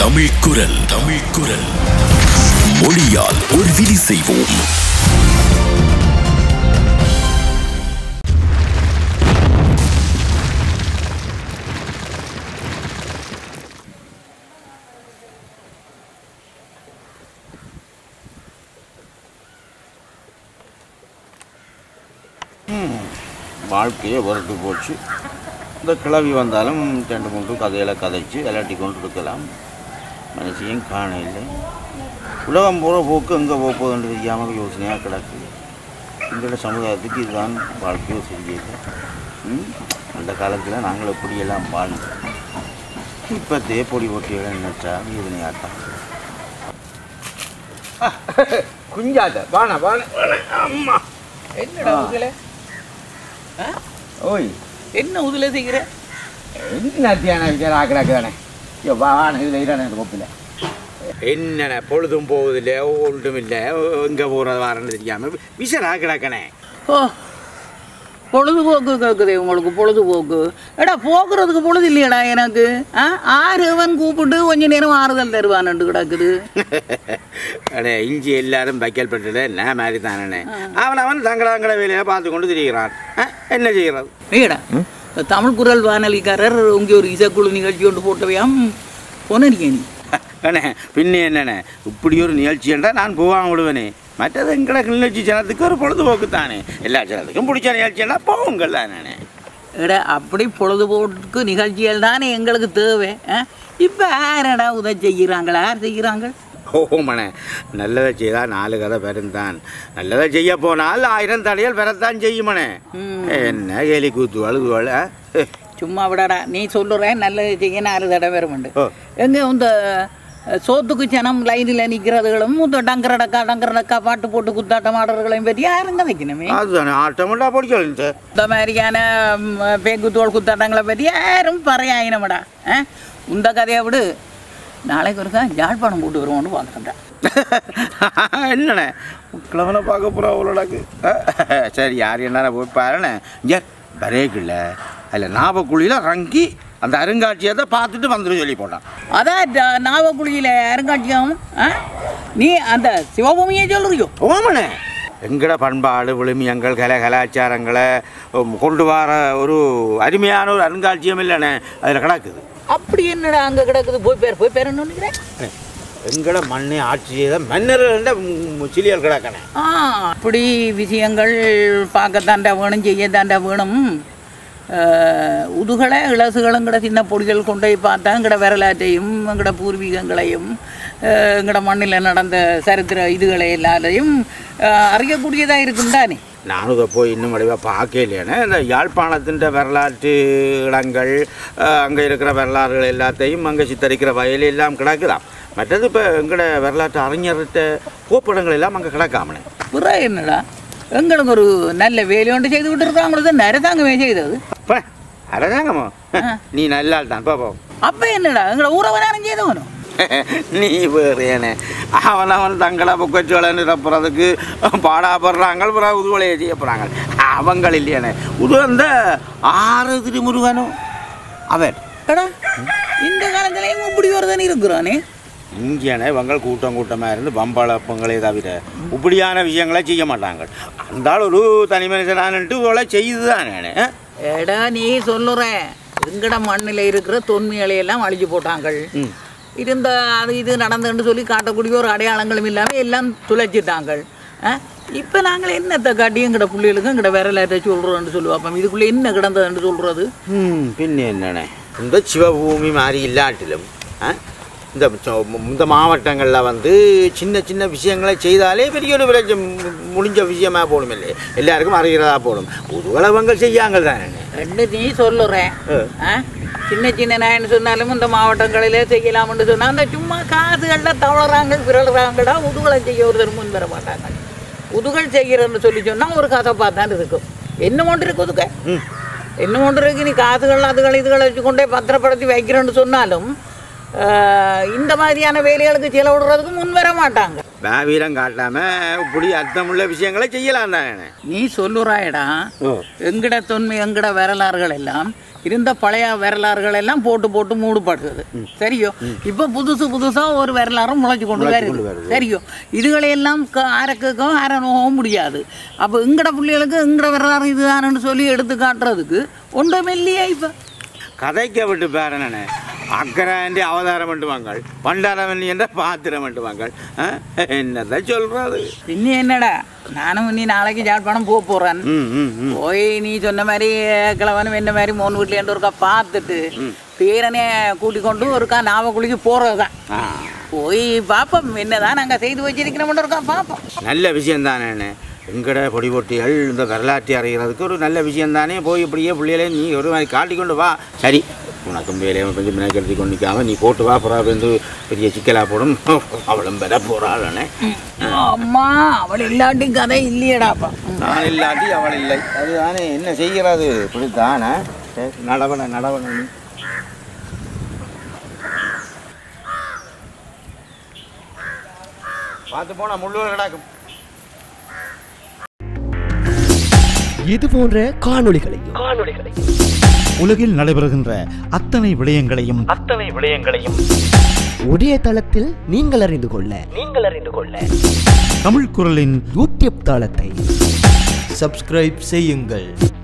தமிழ் குரல் தமிழ் குரல் மொழியால் ஒரு விதி செய்வோம் வாழ்க்கையே வெறுத்து போச்சு இந்த கிளவி வந்தாலும் ரெண்டு மூன்று கதையில் கதைச்சு விளையாட்டி கொண்டு இருக்கலாம் மனசையும் காண இல்லை உலகம் போகிற போக்கு எங்கே போக போகுதுன்னு தெரியாமல் யோசனையாக கிடக்கு எங்களோட சமுதாயத்துக்கு இதுதான் வாழ்க்கையோ சரியில்லை ம்? அந்த காலத்தில் நாங்கள் எப்படியெல்லாம் வாழ்ந்தோம் இப்போ தேப்பொடி ஓட்டிகளை நினச்சா யோசனையாட்டம் குஞ்சாத வாண வாண அம்மா என்னடா உதுல ஓய் என்ன உதுல செய்கிற என்ன தியான விசாரம் ஆக்கிடாக்குதானே ஐயோ வாண இதில் இரான கொப்பில் என்னண்ணே பொழுதும் போகுதில்ல ஒன்றும் இல்லை எங்கே போகிறது வரேன்னு தெரியாமல் விசரா கிடக்கணே ஓ பொழுதுபோக்கு கேட்குதே உங்களுக்கு பொழுதுபோக்கு எடா போக்குறதுக்கு பொழுது இல்லையடா எனக்கு ஆ ஆறு அவன் கூப்பிட்டு கொஞ்ச நேரம் ஆறுதல் தருவான்னு கிடக்குது அடே இஞ்சி எல்லாரும் வைக்கல் பட்டுல நான் மாதிரி தானே அவன் அவன் தங்கட தங்கட வேலையை பார்த்து கொண்டு திரிகிறான் ஆ, என்ன செய்கிறது ஏடா தமிழ் குரல் வானொலிக்காரர் இங்கே ஒரு இசைக்குழு நிகழ்ச்சி ஒன்று போட்டவையாம் பொன்னடிக்க நீ அண்ணே பின்ன என்னண்ணே இப்படி ஒரு நிகழ்ச்சி என்றால் நான் போவாங்க விடுவேனே மற்றது எங்கட நிகழ்ச்சி ஜனத்துக்கு ஒரு பொழுதுபோக்கு தானே எல்லா ஜனத்துக்கும் பிடிச்ச நிகழ்ச்சின்னா போவுங்கள் தானே எடா அப்படி பொழுதுபோக்கு நிகழ்ச்சிகள் தானே எங்களுக்கு தேவை இப்போ யாரடா உதவி செய்கிறாங்களா யார் செய்கிறாங்க ஓமண்ணே நல்லதை செய்தால் நாலு கதை பெருந்தான் நல்லதை செய்ய போனால் ஆயிரம் தடையல் பெறத்தான் செய்யுமண்ணே ம். என்ன கேலி கூத்து அழுதுவாள் சும்மா விடடா நீ சொல்லுறேன் நல்லது செய்ய நாலு தடவை வருமுண்டு ஓ. எங்க இந்த அஹ், சோத்துக்கு ஜனம் லைனில் நிற்கிறதுகளும் இந்த டங்கரடக்கா டங்கரடக்கா பாட்டு போட்டு குத்தாட்டம் ஆடுறதுகளையும் பற்றி யாருங்க வைக்கணுமே அதுதானே ஆட்டமெண்டா படிக்கலாம் சார் இந்த மாதிரியான ம், பேக்குத்தோல் குத்தாட்டங்களை பற்றி யாரும் பறையாயினமடா இந்த கதையை விடு நாளைக்கு ஒருக்கா ஜாழ்ப்பாணம் போட்டு வருவோம்னு பார்க்குறேன்டா என்னண்ணே கிழவனை பார்க்க போகிறா அவ்வளோடாக்கு சரி யார் என்ன போய் பாருண்ணே இங்கே பிரேக் இல்லை அதில் நாவக்குழியில் ரங்கி அந்த அருங்காட்சியத்தை பார்த்துட்டு வந்துடும் சொல்லி போட்டான் அதான் ட- நாவக்குழியில் அருங்காட்சியம் ஆ? நீ அந்த சிவபூமியை சொல்லுறியோ ஓமண்ணே எங்கட பண்பாடு விழுமியங்கள் கலை கலாச்சாரங்களை உம், கொண்டு வர ஒரு அருமையான ஒரு அருங்காட்சியம் இல்லைண்ணே அதில் கிடக்குது அப்படி என்னடா அங்கே கிடக்குது போய் பேர் போய் பேர் என்ன நினைக்கிறேன் எங்கட மண்ணை ஆட்சி செய்த மன்னர்கள் சிலியல் கிடக்கணே ஆ அப்படி விஷயங்கள் பார்க்கத்தாண்டா வேணும் செய்யத்தாண்டா வேணும் அஹ், உதுகளை இளசுகளுங்கிற சின்ன பொடிகள் கொண்டு போய் பார்த்தா எங்கட வரலாற்றையும் எங்கட பூர்வீகங்களையும் அஹ், எங்கட மண்ணில் நடந்த சரித்திர இதுகளை எல்லாரையும் அஹ், அறியக்கூடியதாக இருக்கும் தானே நானும் இதை போய் இன்னும் வடிவாக பார்க்கலையானே இந்த யாழ்ப்பாணத்தின் வரலாற்று இடங்கள் அங்கே இருக்கிற வரலாறுகள் எல்லாத்தையும் அங்கே சித்தரிக்கிற வயல் எல்லாம் கிடக்குதாம் மற்றது இப்போ எங்கட வரலாற்று அறிஞர்கிட்ட கோப்படங்கள் எல்லாம் அங்கே கிடக்காமனே பிற என்னடா எங்களுக்கு ஒரு நல்ல வேலையோண்டு செய்து விட்டு இருக்காங்களுக்கு நரதாங்கமே செய்தது இப்போ அடதாங்கம்மா நீ நல்லாள் தான் பாப்போம் அப்போ என்னடா எங்களை ஊரவனாரும் செய்தவனும் நீ வேறு ஏனே அவன் அவன் தங்களை புக்கச்சோழன்னு தப்புறதுக்கு பாடாப்படுறாங்க அப்புறம் உதுவலையை செய்ய போகிறாங்க அவங்கள் இல்லையானே உது அந்த ஆறு திருமுருகனும் அவன் கடா இந்த காலத்துலயும் இப்படி ஒருத்தன் இருக்கிறானே இங்கேனே இவங்கள் கூட்டம் கூட்டமாக இருந்து பம்பளப்பங்களே தவிர இப்படியான விஷயங்களை செய்ய மாட்டாங்க அந்த ஆள் ஒரு தனி மனுஷனான்ட்டு இவ்வளோ செய்து தானே ஏடா நீ சொல்லுறேன் எங்கட மண்ணில் இருக்கிற தொன்மைகளை எல்லாம் அழிச்சு போட்டாங்கள் இருந்த அது இது நடந்துன்னு சொல்லி காட்டக்கூடிய ஒரு அடையாளங்களும் இல்லாமல் எல்லாம் துளைச்சிட்டாங்கள் இப்போ நாங்கள் என்னத்தை காட்டி எங்கட பிள்ளைகளுக்கு எங்கட விரலாற்ற சொல்கிறோன்னு சொல்லுவோம் அப்போ இதுக்குள்ளே என்ன கிடந்ததுன்னு சொல்கிறது ம் பின்ன என்னண்ணே இந்த சிவபூமி மாதிரி இல்லாட்டிலும் ஆ, இந்த சொ- இந்த மாவட்டங்களில் வந்து சின்ன சின்ன விஷயங்களை செய்தாலே பெரிய ஒரு பிரச்சனை மு- முடிஞ்ச விஷயமா போடும் இல்லை எல்லாருக்கும் அறிகிறதா போடும் உலகங்கள் செய்யாங்க தானே ரெண்டு நீ சொல்லுறேன் ஆ. ஆ? சின்ன சின்ன நாயன்னு சொன்னாலும் இந்த மாவட்டங்களிலே செய்யலாம்னு சொன்னா அந்த சும்மா காதுகளில் தவளறாங்க விரலுறாங்கடா உதுகளை செய்ய ஒருத்தர் முன் வர மாட்டாங்க உதுகள் செய்கிறன்னு சொல்லி சொன்னா ஒரு கதை தான் இருக்கும் என்ன ஒன்று இருக்கு உதுக்க என்ன ஒன்று இருக்கு நீ காதுகள் அதுகள் இதுகளை வச்சு கொண்டே பத்திரப்படுத்தி வைக்கிறேன்னு சொன்னாலும் ஆ, இந்த மாதிரியான வேலைகளுக்கு செலவிடுறதுக்கு முன் வர மாட்டாங்க பாவீரம் காட்டாம இப்படி அர்த்தமுள்ள விஷயங்களை செய்யலாம் தானே நீ சொல்லுறாயடா ஓ எங்கட தொன்மை எங்கட வரலாறுகள் எல்லாம் இருந்த பழைய வரலாறுகள் எல்லாம் போட்டு போட்டு மூடுபடுறது சரியோ இப்போ புதுசு புதுசா ஒரு வரலாறும் முளைச்சு கொண்டு வருது சரியோ இதுகளையெல்லாம் க- ஆரக்குக்கும் ஆர நோகவும் முடியாது அப்போ எங்கட பிள்ளைகளுக்கு எங்கட வரலாறு இதுதானு சொல்லி எடுத்து காட்டுறதுக்கு ஒன்றுமே இல்லையா இப்போ கதைக்க விட்டு பேரனே அக்கராண்டி அவதாரம் பண்ணுவாங்க பண்டாரவன் என்ற பாத்திரம் பண்ணுவாங்க என்னதான் சொல்றது இன்னும் என்னடா நானும் நீ நாளைக்கு ஜாழ்ப்பாணம் போக போறேன் ம் ம் ம் போய் நீ சொன்ன மாதிரி கிழவனும் என்ன மாதிரி மோன் வீட்லேருந்து ஒருக்கா பார்த்துட்டு பேரனே கூட்டி கொண்டு ஒருக்கா நாவக்குழிக்கு போகிறது தான் ஆ போய் பார்ப்போம் என்னதான் நாங்கள் செய்து வச்சிருக்கிறோம்னு ஒருக்கா பார்ப்போம் நல்ல விஷயம் தானே எங்கட பொடி பொட்டிகள் இந்த வரலாற்றை அறிகிறதுக்கு ஒரு நல்ல விஷயம் தானே போய் இப்படியே பிள்ளைகளே நீ ஒரு மாதிரி காட்டி கொண்டு வா சரி உனக்கும் வேலையை கொஞ்சம் மினக்கெடுத்து கொண்டு நிற்காம நீ போட்டு வா புறா வந்து பெரிய சிக்கலாக போடும் அவளும் பெற போகிறாளே அம்மா அவள் இல்லாட்டி கதை இல்லையடாப்பா நான் இல்லாட்டி அவள் இல்லை அதுதானே என்ன செய்கிறது இப்படித்தானே சரி, நடவன நடவன நீ பார்த்து போனா முள்ளூர் கிடக்கும் இது போன்ற காணொளிகளையும் உலகில் நடைபெறுகின்ற அத்தனை விடயங்களையும் அத்தனை விடயங்களையும் ஒரே தளத்தில் நீங்கள் அறிந்து கொள்ள நீங்கள் அறிந்து கொள்ள தமிழ் குரலின் யூடியூப் தளத்தை சப்ஸ்கிரைப் செய்யுங்கள்